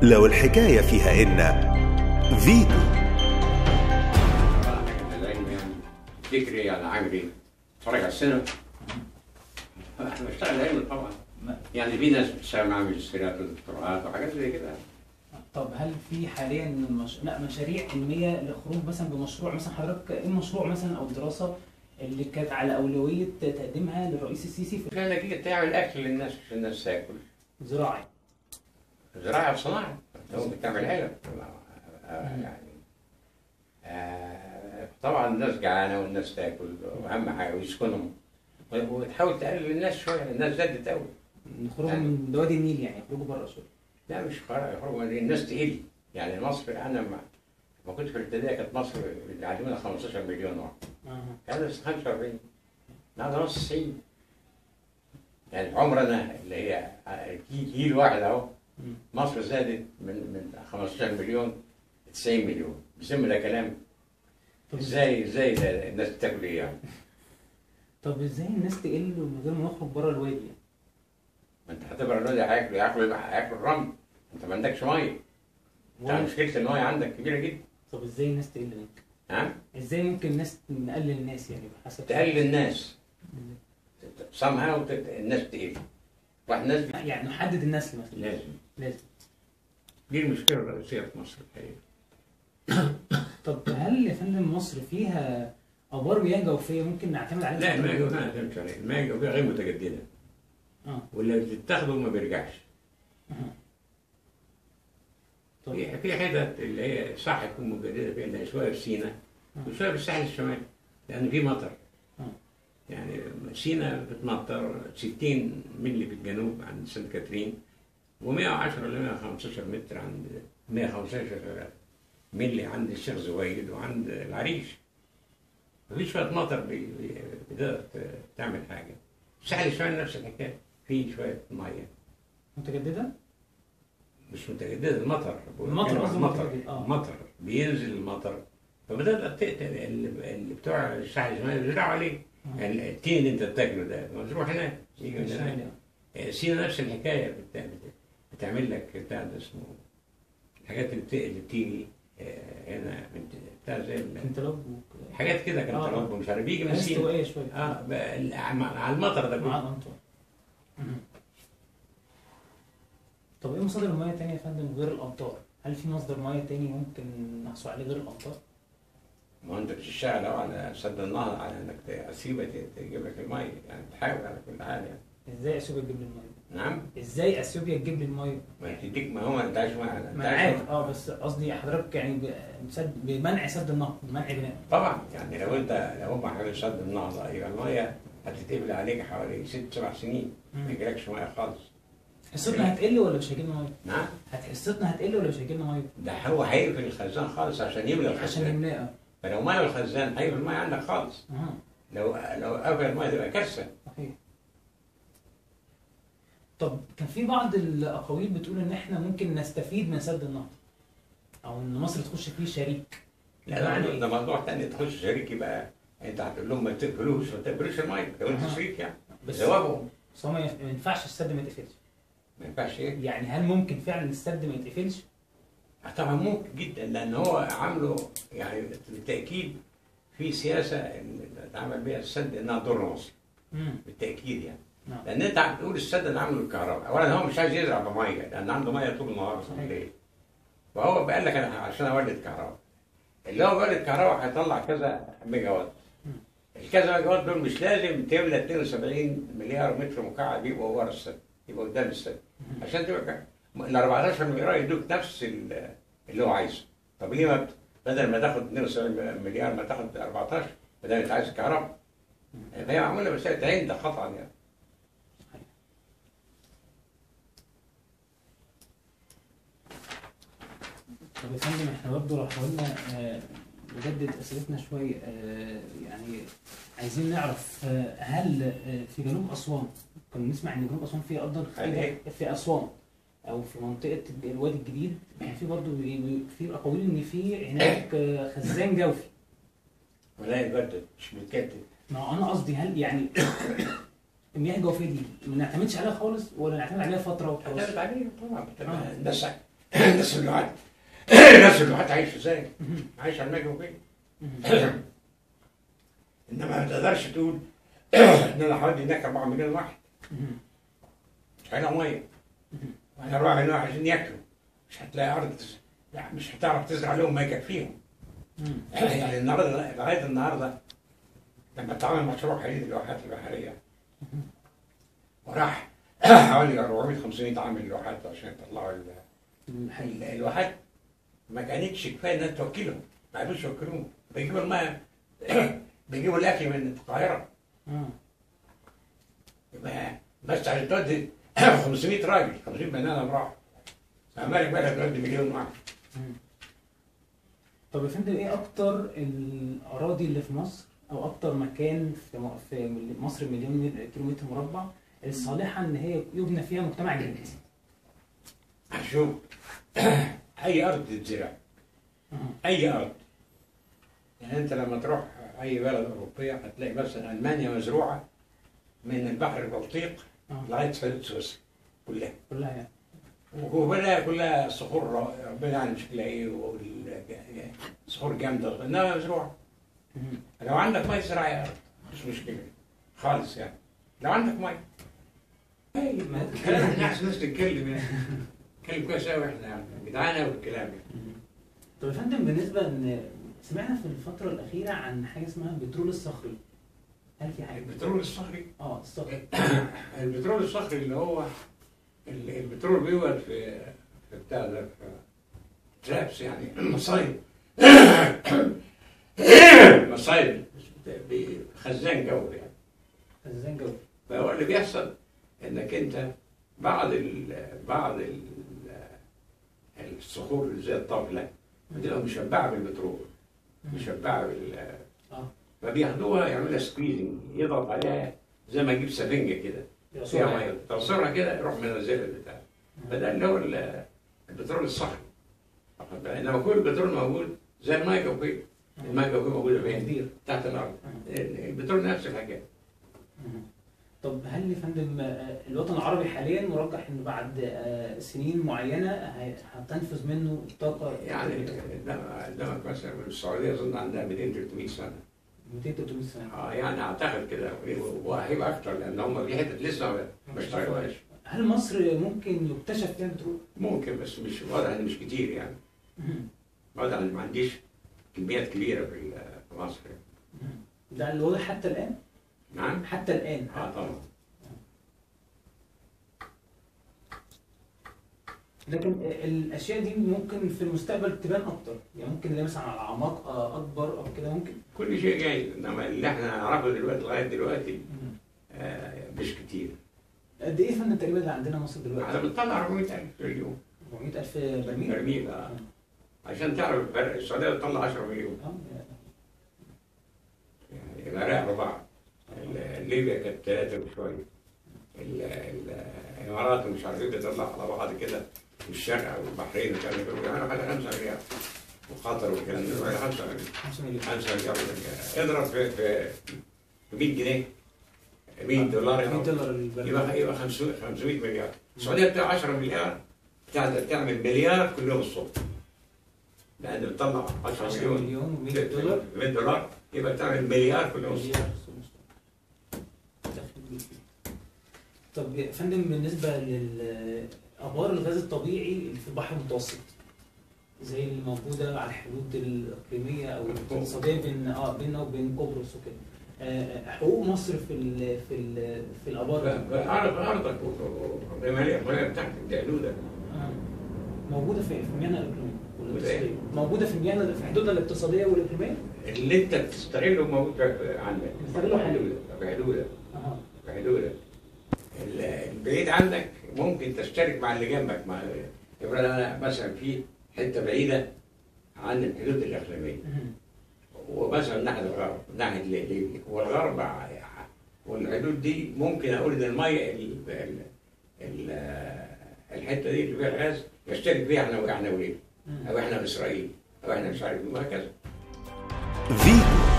لو الحكاية فيها إن فيتو العلم يعني فكري يعني عمري اتفرج على السينما انا بشتغل علم طبعا يعني في ناس بتشتغل معايا ماجستيرات ودكتوراات وحاجات زي كده طب هل في حاليا مش... لا مشاريع علميه لخروج مثلا بمشروع مثلا حضرتك ايه المشروع مثلا او الدراسه اللي كانت على اولويه تقديمها للرئيس السيسي في عشان انك تيجي تعمل اكل للناس عشان الناس تاكل الزراعي زراعه وصناعه انت ممكن تعمل علب آه، يعني آه، طبعا الناس جعانه والناس تاكل واهم حاجه ويسكنوا وتحاول تقلل الناس شويه الناس زادت قوي نخرج يعني- من وادي النيل يعني يخرجوا بره شويه لا مش خرا- يخرجوا من- الناس تقل يعني مصر انا ما ما كنت في الابتدائي كانت مصر اللي علمونا 15 مليون واحد اها كان 45 النهارده نص 90 يعني عمرنا اللي هي جيل جيل واحد اهو مم. مصر زادت من من 15 مليون ل 90 مليون بيسمى ده كلام طب ازاي ازاي ده الناس بتاكل ايه يعني؟ طب ازاي الناس تقل من غير ما نخرج بره الوادي يعني؟ ما انت هتبقى الولاد هياكلوا ياكلوا هياكلوا الرمل انت ما عندكش ميه انت ولا- مشكله الميه عندك كبيره جدا طب ازاي الناس تقل منك؟ ها ازاي ممكن الناس نقلل الناس يعني بحسب تقلل الناس somehow تت- الناس تقل واحد الناس بي- يعني نحدد النسل مثلا لازم لازم دي المشكله الرئيسيه في مصر الحقيقه طب هل يا فندم مصر فيها ابار مياه جوفيه ممكن نعتمد عليها لا في الماء التطبيق؟ الجوفيه ما نعتمدش عليه الماء الجوفيه غير متجدده اه واللي بتتاخده ما بيرجعش أها. طب في في حتت اللي هي صح تكون مجدده فيها اللي هي شويه في سينا وشويه في الساحل الشمالي لان في مطر آه. يعني سينا بتمطر 60 مللي في الجنوب عند سانت كاترين و110 ل 115 متر عند 115 مللي عند الشيخ زويد وعند العريش ففي شويه مطر بي- بي- بتقدر ت- تعمل حاجه الساحل الشمالي نفس الحكايه في شويه ميه متجدده؟ مش متجدد المطر المطر بتكلم عن قصدي المطر متجدد، آه. المطر بينزل المطر فبدأت تقتل اللي, اللي بتوع الساحل الشمالي بيزرعوا عليه آه. يعني التين اللي انت بتاكله ده مزروع هناك يجي من الشمالي، هناك آه. آه، سينا نفس الحكايه بت- بت- بتعمل لك بتاع ده اسمه الحاجات اللي, بت... اللي بتيجي آه، هنا من بتاع زي ال- انتلوب و- حاجات كده كانت آه. تربى مش عارف بيجي من ناس سينا استوائيه شويه اه بقى ال- على المطر ده مع كله الامطار مهم. طب ايه مصادر المياه تانية يا فندم غير الامطار؟ هل في مصدر مياه تاني ممكن نحصل عليه غير الامطار؟ ما هو انت بتشتغل اهو على سد النهر على انك تسيبها تجيب لك الميه يعني تحاول على كل حال يعني ازاي اثيوبيا تجيب لي المياه؟ نعم ازاي اثيوبيا تجيب لي المياه؟ ما تديك ما هو انت عايش مع انت ما انا عايش عارف مع- اه بس قصدي حضرتك يعني ب- بسد بمنع سد النهر بمنع بناء طبعا يعني لو انت لو هم عملوا سد النهضه يبقى الميه هتتقبل عليك حوالي ست سبع سنين ما مم. يجيلكش ميه خالص حصتنا هتقل ولا مش هيجي لنا ميه؟ نعم هت- حصتنا هتقل ولا مش هيجي لنا ميه؟ ده هو هيقفل الخزان خالص عشان يملى عشان الخزان نملاه فلو ملى الخزان هيقفل الميه عندك خالص اه لو لو قفل الميه تبقى كارثه صحيح طب كان في بعض الاقاويل بتقول ان احنا ممكن نستفيد من سد النهر او ان مصر تخش فيه شريك لا ده موضوع- ده موضوع تاني تخش شريك يبقى انت هتقول لهم ما تقفلوش ما تقفلوش الميه لو انت أها. شريك يعني بس جوابهم بس هو ما ينف- ما ينفعش السد ما يتقفلش ما ينفعش ايه يعني هل ممكن فعلا السد ما يتقفلش؟ آه طبعا ممكن جدا لان هو عامله يعني بالتاكيد في سياسه اللي اتعمل بيها السد انها تضر مصر امم بالتاكيد يعني نعم لان انت هتقول السد اللي عامله الكهرباء اولا هو مش عايز يزرع بميه لان عنده ميه طول النهار صحيح. الليل وهو قال لك انا عشان اولد كهرباء اللي هو بيولد كهرباء هيطلع كذا ميجا وات مم. الكذا ميجا وات دول مش لازم تملى 72 مليار متر مكعب يبقوا ورا السد يبقوا قدام السد مم. عشان تبقى ك- ال 14 مليار يدوك نفس ال- اللي هو عايزه طب ليه ما بت- بدل ما تاخد 72 مليار ما تاخد 14 بدل انت عايز كهرباء فهي معموله مساله عند خطا يعني طب يا فندم احنا برضه لو حاولنا آه، نجدد اسئلتنا شويه آه، يعني عايزين نعرف آه، هل آه، في جنوب اسوان كنا نسمع ان جنوب اسوان فيها ارض هل إيه؟ في اسوان او في منطقه الوادي الجديد كان في برضه في اقاويل ان في هناك آه، خزان جوفي ولا يتجدد مش بيتجدد ما هو انا قصدي هل يعني المياه الجوفيه دي ما نعتمدش عليها خالص ولا نعتمد عليها فتره اعتمد وخلاص؟ عليه طبعا آه. بس الناس اللوحات الناس اللوحات عايشه ازاي؟ عايشه على الماء وكده انما ما تقدرش تقول ان انا هودي هناك 4 مليون واحد مش هيلاقوا ميه وانا 4 مليون واحد عشان ياكلوا مش هتلاقي ارض تز- لا مش هتعرف تزرع لهم ما يكفيهم يعني النهارده لغايه النهارده لما اتعمل مشروع حديد اللوحات البحريه وراح حوالي 400 500 عامل لوحات عشان يطلعوا ال- ال- الواحات ما كانتش كفايه انها توكلهم ما عرفوش يوكلوهم بيجيبوا الماء بيجيبوا الاكل من القاهره اه يبقى بس عشان تودي 500 راجل 500 بني ادم راحوا فمالك بقى تودي مليون واحد طب يا فندم ايه اكتر الاراضي اللي في مصر او اكتر مكان في م- في مصر مليون كيلومتر مربع الصالحه ان هي يبنى فيها مجتمع جديد شوف اي ارض تتزرع آه. اي ارض يعني انت لما تروح اي بلد اوروبيه هتلاقي مثلا المانيا مزروعه من البحر البلطيق آه. لغايه حدود سويسرا كلها كلها يعني وكلها كلها صخور ربنا يعني شكلها ايه وال- صخور جامده انها مزروعه مم. لو عندك ميه زراعي يا ارض مش مشكله خالص يعني لو عندك ميه ما- كلام احنا احسن ناس نتكلم يعني نتكلم كويس قوي احنا يعني جدعان قوي الكلام يعني طب يا فندم بالنسبه ان سمعنا في الفتره الاخيره عن حاجه اسمها البترول الصخري هل في حاجه البترول الصخري اه الصخري البترول الصخري اللي هو ال- البترول بيولد في في بتاع ده في ترابس يعني مصايد مصايد بخزان جوي يعني خزان جوي فهو اللي بيحصل انك انت بعض ال بعض ال الصخور اللي زي الطاوله بتبقى مشبعه بالبترول مشبعه بال اه فبياخدوها يعملوا لها سكويزنج يضغط عليها زي ما يجيب سفنجه كده فيها ميه تعصرها كده يروح منزلها البتاع فده اللي هو ال- البترول الصخري واخد بالك؟ انما كل البترول موجود زي الميه الجوفيه الميه الجوفيه موجوده فين؟ كبير تحت الارض البترول نفس الحكايه مم. طب هل يا فندم آه، الوطن العربي حاليا مرجح انه بعد آه، سنين معينه هي- هتنفذ منه الطاقه يعني إنما- إنما مثلا السعوديه اظن عندها 200 300 سنه 200 300 سنه اه يعني اعتقد كده وهيبقى اكتر لان هم في حتت لسه ما- ما اشتغلوهاش هل مصر ممكن يكتشف فيها بترول؟ ممكن بس مش واضح ان مش كتير يعني واضح ان ما عنديش كميات كبيره في ال- في مصر يعني. ده اللي واضح حتى الان نعم حتى الان اه طبعا لكن الاشياء دي ممكن في المستقبل تبان اكتر يعني ممكن نلاقي مثلا على اعماق آه، اكبر او كده ممكن كل شيء جاي انما اللي احنا نعرفه دلوقتي لغايه دلوقتي آه مش كتير قد ايه فن تقريبا اللي عندنا مصر احنا دلوقتي؟ بنطلع 400000 في اليوم 400000 برميل؟ برميل آه. عشان تعرف الفرق السعوديه بتطلع 10 مليون اه يعني العراق أربعة ال- ليبيا كانت ثلاثة وشوية ال- ال- الإمارات ومش عارف إيه بتطلع على بعض كده والشرق والبحرين ومش عارف إيه بيعملوا حاجة 5 مليار وقطر والكلام ده بيعملوا 5 مليار 5 مليون 5 مليار اضرب في في في 100 جنيه 100 دولار 100 دولار البرميل يبقى يبقى 500 500 مليار السعودية بتاع 10 مليار بتاع- تعمل مليار كل يوم الصبح لأن بتطلع 10 10 مليون مليون و100 دولار 100 دولار يبقى تعمل مليار كل يوم الصبح مليار طب يا فندم بالنسبه للابار الغاز الطبيعي اللي في البحر المتوسط زي اللي موجوده على الحدود الاقليميه او الاقتصاديه بين اه بيننا وبين قبرص وكده آه، حقوق مصر في ال في ال في الابار أعرف أرضك والرمالية المياه بتاعتك دي حدودك آه. موجوده في في المياه الاقليميه والاقتصاديه وإيه؟ موجوده في المياه في حدودنا الاقتصاديه والاقليميه اللي أنت بتستغله موجود في- عندك بتستغله في حاليا. حدودك في حدودك اه في حدودك ال- البعيد عنك ممكن تشترك مع اللي جنبك مع يقول أنا مثلا في حتة بعيدة عن الحدود الإقليمية مهم. ومثلا ناحية الغرب ناحية لي- ليبيا والغرب ع- والحدود دي ممكن أقول إن المية ال- ال- ال- الحتة دي اللي فيها الغاز يشترك فيها احنا واحنا وليبيا مم. او احنا اسرائيل او احنا مش عارف إيه، وهكذا فيتو